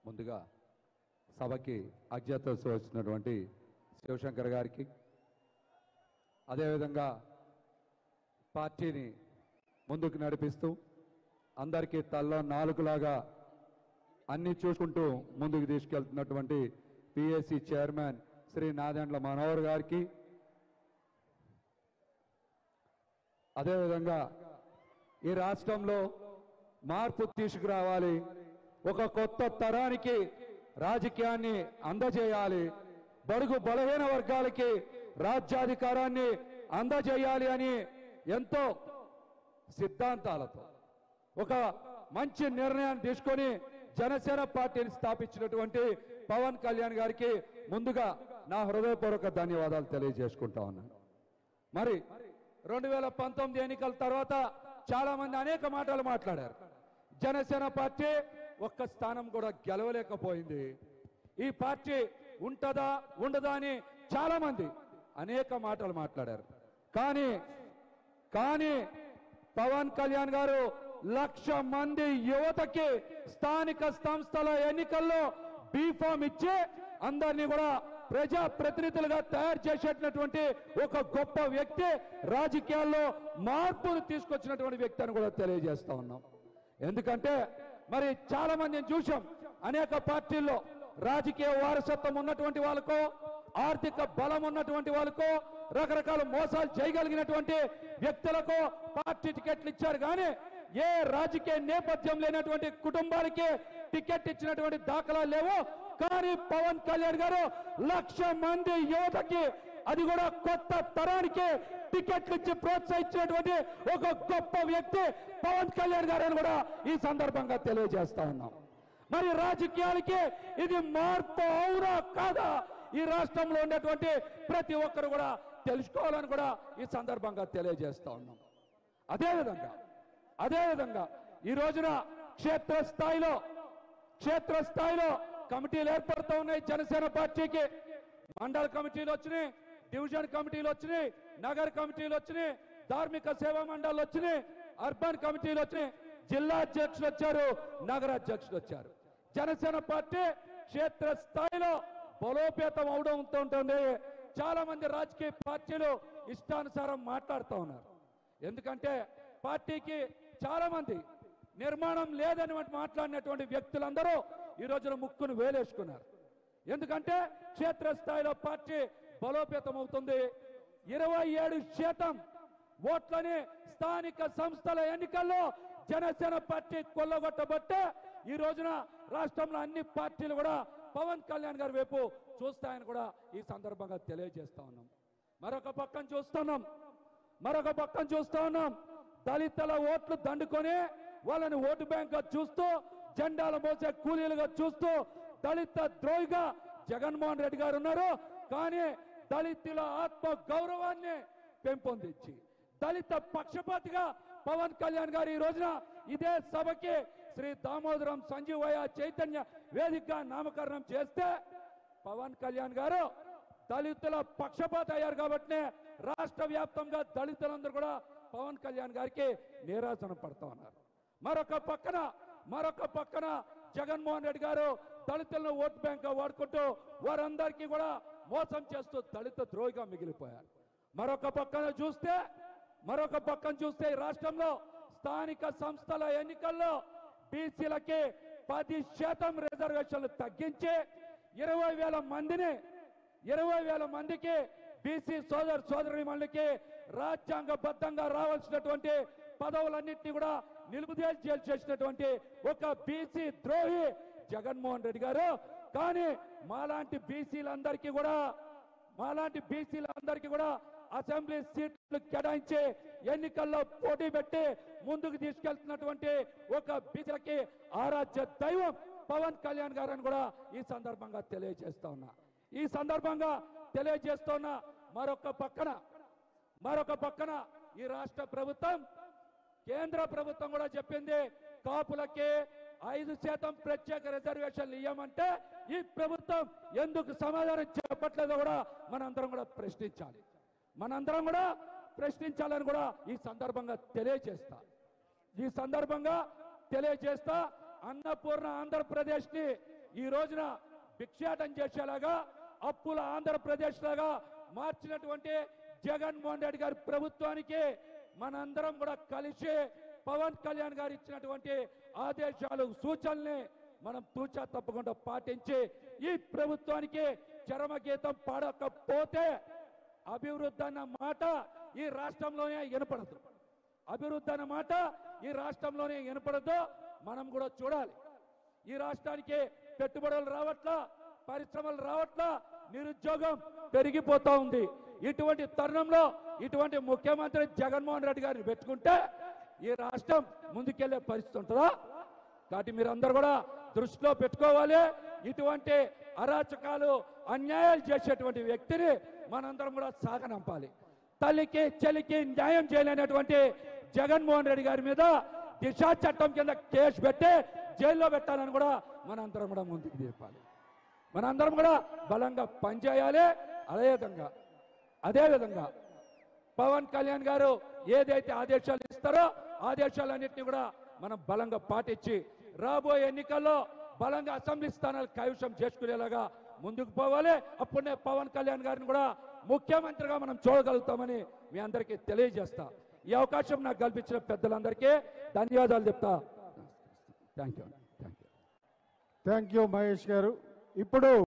ముందుగా సభకి అధ్యక్షత వచ్చినటువంటి శివశంకర్ గారికి అదేవిధంగా పార్టీని ముందుకు నడిపిస్తూ అందరికీ తల్లో నాలుగులాగా అన్ని చూసుకుంటూ ముందుకు తీసుకెళ్తున్నటువంటి పిఎస్సి చైర్మన్ శ్రీ నాదెండ్ల మనోహర్ గారికి అదేవిధంగా ఈ రాష్ట్రంలో మార్పు తీసుకురావాలి ఒక కొత్త తరానికి రాజకీయాన్ని అందజేయాలి బడుగు బలహీన వర్గాలకి రాజ్యాధికారాన్ని అందజేయాలి అని ఎంతో సిద్ధాంతాలతో ఒక మంచి నిర్ణయాన్ని తీసుకొని జనసేన పార్టీని స్థాపించినటువంటి పవన్ కళ్యాణ్ గారికి ముందుగా నా హృదయపూర్వక ధన్యవాదాలు తెలియజేసుకుంటా ఉన్నాను మరి రెండు వేల పంతొమ్మిది ఎన్నికల తర్వాత చాలా మంది అనేక మాటలు మాట్లాడారు జనసేన పార్టీ ఒక్క స్థానం కూడా గెలవలేకపోయింది ఈ పార్టీ ఉంటదా ఉండదా అని చాలా మంది అనేక మాటలు మాట్లాడారు కానీ కానీ పవన్ కళ్యాణ్ గారు లక్ష మంది యువతకి స్థానిక సంస్థల ఎన్నికల్లో బీఫామ్ ఇచ్చి అందరినీ కూడా ప్రజా ప్రతినిధులుగా తయారు చేసేటటువంటి ఒక గొప్ప వ్యక్తి రాజకీయాల్లో మార్పును తీసుకొచ్చినటువంటి వ్యక్తి అని కూడా తెలియజేస్తా ఉన్నాం ఎందుకంటే మరి చాలా మందిని చూసాం అనేక పార్టీల్లో రాజకీయ వారసత్వం ఉన్నటువంటి వాళ్ళకో ఆర్థిక బలం ఉన్నటువంటి వాళ్ళకో రకరకాల మోసాలు చేయగలిగినటువంటి వ్యక్తులకు పార్టీ టికెట్లు ఇచ్చారు కానీ ఏ రాజకీయ నేపథ్యం లేనటువంటి కుటుంబాలకి టికెట్ ఇచ్చినటువంటి దాఖలాలు లేవు కానీ పవన్ కళ్యాణ్ గారు లక్ష మంది యువతకి అది కూడా కొత్త తరానికి టికెట్లు ఇచ్చి ప్రోత్సహించినటువంటి ఒక గొప్ప వ్యక్తి పవన్ కళ్యాణ్ గారు అని కూడా ఈ సందర్భంగా తెలియజేస్తా ఉన్నాం మరి రాజకీయాలకి ఇది మార్పు అవునా కాదా ఈ రాష్ట్రంలో ఉండేటువంటి ప్రతి ఒక్కరు కూడా తెలుసుకోవాలని కూడా ఈ సందర్భంగా తెలియజేస్తా ఉన్నాం అదేవిధంగా అదేవిధంగా ఈ రోజున క్షేత్ర స్థాయిలో క్షేత్ర స్థాయిలో కమిటీలు ఏర్పడుతూ ఉన్నాయి జనసేన పార్టీకి మండల కమిటీలు వచ్చినాయి డివిజన్ కమిటీలు వచ్చినాయి నగర కమిటీలు వచ్చినాయి ధార్మిక సేవా మండళ్ళు వచ్చినాయి అర్బన్ కమిటీలు వచ్చినాయి జిల్లా అధ్యక్షులు వచ్చారు నగర అధ్యక్షులు వచ్చారు జనసేన పార్టీ క్షేత్ర స్థాయిలో బలోపేతం అవడంతో ఉంటుంది చాలా మంది రాజకీయ పార్టీలు ఇష్టానుసారం మాట్లాడుతూ ఉన్నారు ఎందుకంటే పార్టీకి చాలా మంది నిర్మాణం లేదని మాట్లాడినటువంటి వ్యక్తులందరూ ఈ రోజున ముక్కును వేలేసుకున్నారు ఎందుకంటే క్షేత్రస్థాయిలో పార్టీ బలోపేతం అవుతుంది ఇరవై ఏడు శాతం ఓట్లని స్థానిక సంస్థల ఎన్నికల్లో జనసేన పార్టీ కొల్లగొట్టబట్టే ఈ రోజున రాష్ట్రంలో అన్ని పార్టీలు కూడా పవన్ కళ్యాణ్ గారి వైపు చూస్తాయని కూడా ఈ సందర్భంగా తెలియజేస్తా ఉన్నాం మరొక పక్కన చూస్తున్నాం మరొక పక్కన చూస్తా ఉన్నాం దళితుల ఓట్లు దండుకొని వాళ్ళని ఓటు బ్యాంక్ గా చూస్తూ జెండాలు మోసే కూలీలుగా చూస్తూ దళిత ద్రోహిగా జగన్మోహన్ రెడ్డి గారు ఉన్నారు కానీ దళితుల ఆత్మ గౌరవాన్ని పెంపొందించి దళిత పక్షపాతిగా పవన్ కళ్యాణ్ గారు ఈ రోజున ఇదే సభకి శ్రీ దామోదరం సంజీవయ్య చైతన్య వేదికగా నామకరణం చేస్తే పవన్ కళ్యాణ్ గారు దళితుల పక్షపాత అయ్యారు కాబట్టి రాష్ట్ర వ్యాప్తంగా దళితులందరూ కూడా పవన్ కళ్యాణ్ గారికి నీరాజన పడతా ఉన్నారు మరొక పక్కన మరొక పక్కన జగన్మోహన్ రెడ్డి గారు దళితులను ఓట్ బ్యాంక్ గా వాడుకుంటూ వారందరికీ కూడా మోసం చేస్తూ దళిత ద్రోహిగా మిగిలిపోయారు మరొక పక్కన చూస్తే మరొక పక్కన చూస్తే ఈ రాష్ట్రంలో స్థానిక సంస్థల ఎన్నికల్లో బీసీలకి పది శాతం రిజర్వేషన్లు తగ్గించి ఇరవై వేల మందిని ఇరవై వేల మందికి బీసీ సోదర సోదరి మండలికి రాజ్యాంగబద్ధంగా రావాల్సినటువంటి పదవులన్నింటినీ కూడా నిలుపుదేలు చేసినటువంటి ఒక బీసీ ద్రోహి జగన్మోహన్ రెడ్డి గారు కానీ మాలాంటి బీసీలందరికీ కూడా మాలాంటి బీసీలందరికీ కూడా అసెంబ్లీ సీట్లు కేటాయించి ఎన్నికల్లో పోటీ పెట్టి ముందుకు తీసుకెళ్తున్నటువంటి ఒక బీసీలకి ఆరాధ్య దైవం పవన్ కళ్యాణ్ గారని కూడా ఈ సందర్భంగా తెలియజేస్తా ఉన్నా ఈ సందర్భంగా తెలియజేస్తున్న మరొక పక్కన మరొక పక్కన ఈ రాష్ట్ర ప్రభుత్వం కేంద్ర ప్రభుత్వం కూడా చెప్పింది కాపులకి ఐదు శాతం ప్రత్యేక రిజర్వేషన్లు ఇవ్వమంటే ఈ ప్రభుత్వం ఎందుకు సమాధానం చెప్పట్లేదో కూడా మనందరం కూడా ప్రశ్నించాలి మనందరం కూడా ప్రశ్నించాలని కూడా ఈ సందర్భంగా తెలియజేస్తా ఈ సందర్భంగా తెలియజేస్తా అన్నపూర్ణ ఆంధ్రప్రదేశ్ ని ఈ రోజున భిక్షాటం చేసేలాగా అప్పుల ఆంధ్రప్రదేశ్ లాగా మార్చినటువంటి జగన్మోహన్ రెడ్డి గారి ప్రభుత్వానికి మనందరం కూడా కలిసి పవన్ కళ్యాణ్ గారు ఇచ్చినటువంటి ఆదేశాలు సూచనల్ని మనం తూచా తప్పకుండా పాటించి ఈ ప్రభుత్వానికి చరమగీతం పాడకపోతే అభివృద్ధి అన్న మాట ఈ రాష్ట్రంలోనే వినపడదు అభివృద్ధి అన్న మాట ఈ రాష్ట్రంలోనే వినపడదు మనం కూడా చూడాలి ఈ రాష్ట్రానికి పెట్టుబడులు రావట్లా పరిశ్రమలు రావట్లా నిరుద్యోగం పెరిగిపోతా ఉంది ఇటువంటి తరుణంలో ఇటువంటి ముఖ్యమంత్రి జగన్మోహన్ రెడ్డి గారిని పెట్టుకుంటే ఈ రాష్ట్రం ముందుకెళ్లే పరిస్థితి ఉంటుందా కాబట్టి మీరందరూ కూడా దృష్టిలో పెట్టుకోవాలి ఇటువంటి అరాచకాలు అన్యాయాలు చేసేటువంటి వ్యక్తిని మనందరం కూడా సాగనంపాలి తల్లికి చెల్లికి న్యాయం చేయలేనటువంటి జగన్మోహన్ రెడ్డి గారి మీద దిశా చట్టం కింద కేసు పెట్టి జైల్లో పెట్టాలని కూడా మనందరం కూడా ముందుకు తీర్పాలి మనందరం కూడా బలంగా పనిచేయాలి అదే విధంగా అదే విధంగా పవన్ కళ్యాణ్ గారు ఏదైతే ఆదేశాలు ఇస్తారో ఆదేశాలన్నింటినీ కూడా మనం బలంగా పాటించి రాబోయే ఎన్నికల్లో బలంగా అసెంబ్లీ స్థానాలు కైవసం చేసుకునేలాగా ముందుకు పోవాలి అప్పుడే పవన్ కళ్యాణ్ గారిని కూడా ముఖ్యమంత్రిగా మనం చూడగలుగుతామని మీ అందరికీ తెలియజేస్తా ఈ అవకాశం నాకు కల్పించిన పెద్దలందరికీ ధన్యవాదాలు చెప్తా thank you thank you thank you Mahesh garu ఇప్పుడు